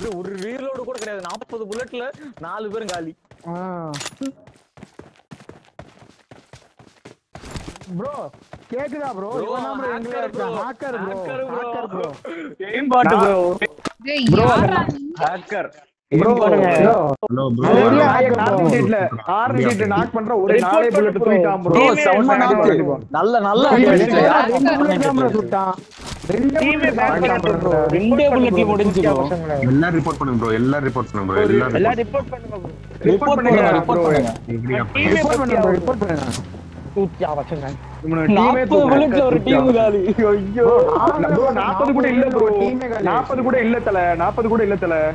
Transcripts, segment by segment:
இது ஒரு ரீலோடு கூட கிடையாது நாற்பது புல்லட்ல நாலு பேரும் காலி ப்ரோ கேக்குதா ப்ரோ Bro, இவன் தான் bro எங்களே hacker இருக்கான் bro. Hacker bro Hacker bro. Hacker bro ஏன் பாட்டு ப்ரோ டேய் யாரா நீ? ஹேக்கர் ப்ரோ ஹலோ ப்ரோ சரியா நாயக் hacker நார்மல் bro. சீட்ல ஆர்மி சீட்ல நாக் பண்ற ஒரு நாலே புல்லட் தூக்கிட்டான் ப்ரோ Bro, செம்ம knock. நல்ல நல்ல இவன் அடி ரெண்டு அடிச்சா. ரெண்டு bullet தான் bro சுட்டான் ரெண்டு டீமே bullet பேக் தான் பண்ணட்டும் ப்ரோ ரெண்டே புல்லட்ல முடிஞ்சு ப்ரோ எல்லாம் ரிப்போர்ட் பண்ணுங்க ப்ரோ எல்லாம் ரிப்போர்ட் பண்ணுங்க ப்ரோ எல்லாம் எல்லாம் ரிப்போர்ட் பண்ணுங்க bro. ரிப்போர்ட் பண்ணுங்க ரிப்போர்ட் பண்ணுங்க இப்படியா டீமே report பத்தி பண்ணுங்க ரிப்போர்ட் பண்ணுங்க தூக்கியா வச்சுங்க டீமே நாற்பது புல்லட்ல ஒரு டீம் காலி ஐயோ ப்ரோ 40 கூட இல்ல ப்ரோ டீமே காலி. 40 கூட இல்ல தல 40 கூட இல்ல தல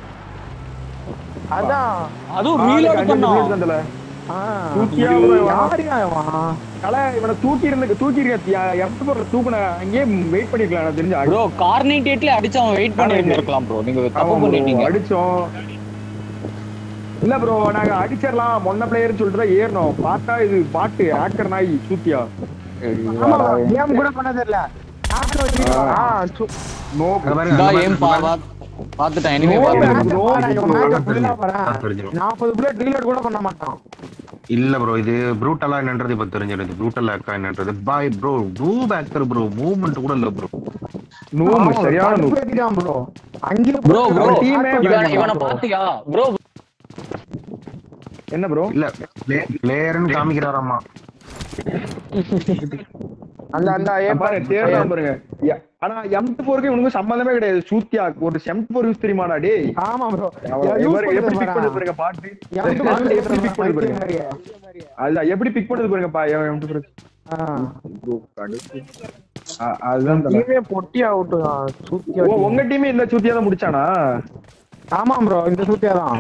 அதான் அதுவும் ரீலோட் பண்ணோம் தல ஆ, தூக்கியா bro இவன்? யாருயா இவன்? தல இவனை தூக்கி இருந்து தூக்கி இருக்க எம் போற தூக்குன அங்கேயே வெயிட் பண்ணிக்கலாம் எனக்கு தெரிஞ்சு ப்ரோ கார்னிடேட்ல அடிச்சு அவன் வெயிட் பண்ணி இருந்திருக்கலாம் ப்ரோ நீங்க தப்பு ஆமா bro, பண்ணிட்டீங்க அடிச்சோம் இல்ல ப்ரோ நாங்க அடிச்சிடலாம் மொன்ன பிளேயர்னு சொல்லிட்டு தான் ஏறணும் பார்த்தா இது பாட்டு ஹேக்கர் நாய் சூத்தியா ஆமா, game கூட பண்ண தெரியல hacker வச்சிருக்கான். ஆ சு- நோ அங்க பாருங்க, இதா அங்க ஏன் பாருங்க, பா பாருங்க. பா- பாத்துட்டேன் இனிமே bro, பாத்துட்டேன் hacker bro, பாரேன், இவன் bro, hacker bro, full ஆ bro, பாரேன். தெரிஞ்சிடும். 40 bullet reload கூட பண்ண மாட்டான் இல்ல ப்ரோ இது ப்ரூட்டலா என்னன்றது இப்ப தெரிஞ்சிடும் ப்ரூட்டலா இருக்கா என்னன்றது பாய் ப்ரோ நூ பேக்கர் ப்ரோ மூவ்மெண்ட் கூட இல்ல ப்ரோ நூம் சரியான நூம் கடுப்பு ஏத்திட்டான் bro. அங்கேயே ப்ரோ ப்ரோ போட்டு team ஏ இவன் வேண்டாம் இவனை bro. பாத்தியா ப்ரோ என்ன ப்ரோ இல்ல பிளேயர்னு காமிக்கிறாராமா அந்த அந்த ஏன் பாரு தேர்தான் பாருங்க ய- ஆனா எம்ட் போருக்கு இவனுக்கு சம்பந்தமே கிடையாது சூத்தியா ஒரு செம்ட் போர் யூஸ் தெரியுமாடா டேய் ஆமா bro. அவன் use எப்படி பண்றது பிக் பண்ணது பாரேன். பாருங்க பாட்டு எவனுக்கு பாட்டு எப்படி பிக் பண்ணது பைத்தியம் பாருங்க மாதிரியே. அதுதான் எப்படி பிக் பண்ணது பாருங்கப்பா எம்ட் போர் ஆ. அதுதான் தல. டீமே பொட்டி அவுட்டு சூத்தியா ஓ உங்க டீமே இந்த சூத்தியா தான் முடிச்சானா ஆமா ப்ரோ இந்த சூத்தியா தான்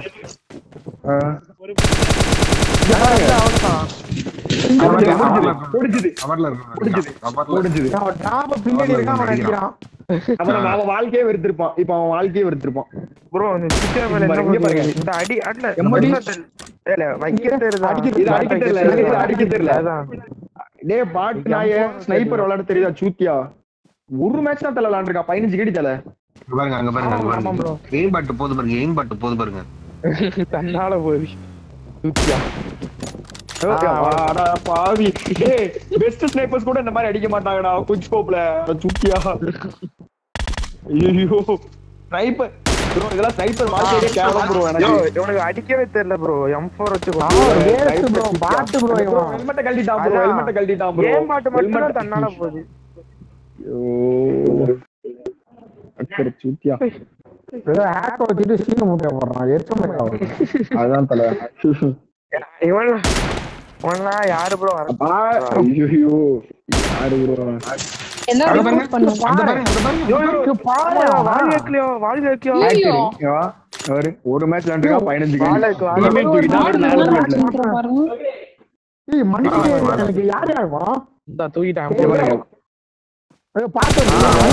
அவ்வளவுதான் முடிஞ்சது கவர்ல இருக்கு கவர்ல முடிஞ்சது அவன் டாப் பின்னாடி இருக்கான் அவன் அடிக்கிறான் அவன் அவன் வாழ்க்கையே வெறுத்திருப்பான் இப்ப அவன் வாழ்க்கையே வெறுத்திருப்பான் ப்ரோ இந்த சுத்தியா மேல என்ன இங்க பாருங்க. பண்ணுங்க இந்த அடி அட்ல எம்மடி? இல்ல வைக்க தெரியுதா அடிக்க- இது அடிக்க தெரியல, இது அடிக்க தெரியல. அதான் டேய் பாட்டு நாய ஸ்னைப்பர் விளையாட தெரியுதா சூத்தியா ஒரு மேட்ச் தான் தலை விளையாண்டுருக்கா பதினஞ்சு கேடி தலை இங்க பாருங்க அங்க பாருங்க அங்க ஆமா bro. பாருங்க எய்ம் பாட்டு போது பாருங்க எய்ம் பாட்டு போது பாருங்க தன்னால போகுது சுத்தியா அடா பாவி டேய் பெஸ்ட் ஸ்னைப்பர்ஸ் கூட இந்த மாதிரி அடிக்க மாட்டாங்கடா குச் ஸ்கோப்ல சூத்தியா ஐயோ ஸ்னைப்பர் ப்ரோ இதெல்லாம் ஸ்னைப்பர் மார்க்கெட்டே கேவலம் ப்ரோ யோ எனக்கு இவனுக்கு அடிக்கவே தெரியல ப்ரோ எம் ஃபோர் வச்சு அவன் வேஸ்ட் ப்ரோ பாட்டு ப்ரோ இவன் ஹெல்மெட்டை கழட்டிட்டான் ப்ரோ அதான். ஹெல்மெட்டை கழட்டிட்டான் ப்ரோ ஏன் பாட்டு மட்டும் தான் தன்னால போகுது அக்கறை சூத்தியா ஏதோ ஹேக் வச்சுட்டு சீன முட்டை போடுறான் எரிச்ச மாட்டேன் அதான் தலை இவன் இவன்லாம் யாரு ப்ரோ அப்பா ஐயோ யாரு ப்ரோ என்ன அங்க report பண்ணுவா? அந்த பாருங்க அந்த பாருங்க பாரு வாழ் வைக்கலையோ வாழ் வைக்கலையோ ஐயோ. அவரு ஒரு மேட்ச் விளையாண்டுருக்கா பதினஞ்சு வாழைக்கு வாழை. Teammate தூக்கிட்டா மாடு நாலு நல்லா bullet ல. ஆடுறான் பாருங்க. ஏய் மணி எனக்கு யார் யார் வரும் இந்த தூக்கிட்டான் இங்க பாருங்க. ஏய், பாத்து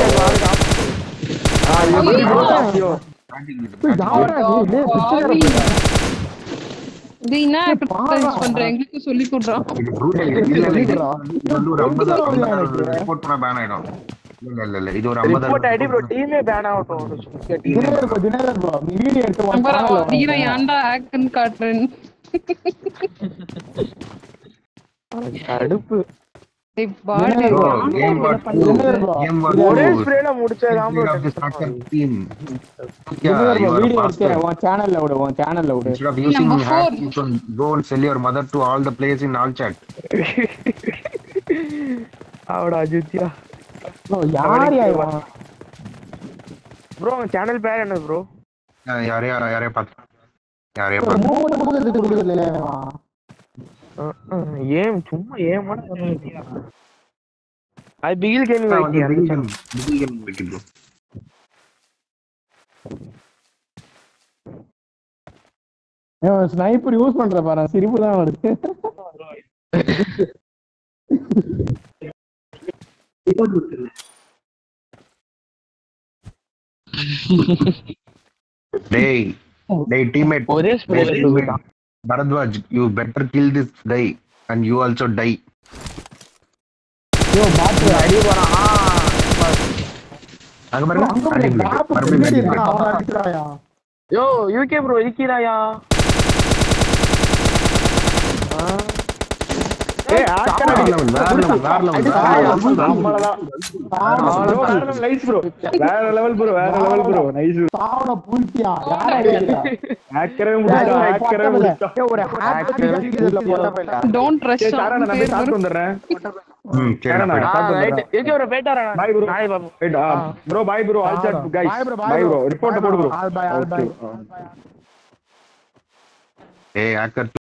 ஆ, எப்படி bro சாத்தியம்? யாரா நீ டேய், பிச்சைக்கார பாவி. பையன். இது என்ன இப்ப பாவம். use பண்ற எங்களுக்கு சொல்லி கொடுறான் இது brutal. இல்ல, இல்ல, இல்ல. சொல்லிடுறா. இது வந்து ஒரு ஐம்பது சொல்லிடுறா ஐம்பது எனக்கு. report பண்ணா ban ஆயிடும். இல்ல, இல்ல, இல்ல. இது ஒரு ஐம்பது Report report அடி bro, பண்ணா- team ஏ ban ஆகட்டும். ஒரு சுத்தியா team. Dinakar bro, Dinakar bro, நீ video எடுத்து உன் நம்பர் channel ல அடிக்கிறான் வை. ஏன்டா ஆக்குன்னு காட்டுறேன் கடுப்பு. டேய், பாடு. Dinakar Bro, bro, game was Dinakar bro, game was ஒரே two. spray ல முடிச்சதுதான் bro Instead of the tension soccer ஆகுது. team. Dinakar Yeah, bro, you are a video எடுத்து bastard. உன் channel ல விடு, உன் channel ல விடு. Instead of using Number four. hack, you can go and sell your mother to all the players in all chat. அவடா ஜித்தியா bro, யார் யா இவன்? Bro channel பேர் என்ன ப்ரோ Uh, யாரையா யாரையா பார்த்து யாரையா ஒரு பார்த்து மூணு கொடுக்கறது கொடுக்கறது இல்லையா இவன்? ஏன் சும்மா ஏன் அது பிகில் கேமிங் வந்து big game, big game இருக்கு bro. இவன் sniper use பண்ற பாரு, சிரிப்பு தான் வருது. டேய் டேய் teammate ஒரே Hey, teammate, Bharadwaj, you better kill this guy and you also die. யோ, பாத்து, அடி போறான் ஆ, அங்க பாருங்க அங்க அடி பாரு, bullet. பாப்பு மறுபடியும் பின்னாடி அடி bullet. இருக்கான், அவன் அடிக்கிறாயா? யோ யூகே ப்ரோ இருக்கிறாயா ஏய் hacker வேற அடி. level, வேற level, வேற level, வேற ஆயா, level. நம்மளதான். Bro, வேற level, nice bro. வேற level bro, வேற level bro, nice. சாவன புல்ட்டியா யார அடிக்கிறா hacker ஏ முடிச்சிட்டான், hacker ஏ முடிச்சிட்டான். ஏய், ஒரு hacker அடிக்கிறதுல போட்டா டோன்ட் ரஷ் சரி, சாரா, நான் போய் சாப்பிட்டு வந்துடுறேன். ம், சரி, சாரா, நான் நான் சாப்பிட்டு வந்துடுறேன். யூகே ப்ரோ போயிட்டாரா Bye bro. நாளை பாப்போம் Wait, ah, bro, bye bro, I'll chat, guys. Bye bro, Bye bro, report போடு bro. All bye, all bye. Okay, ah. ஏய் hacker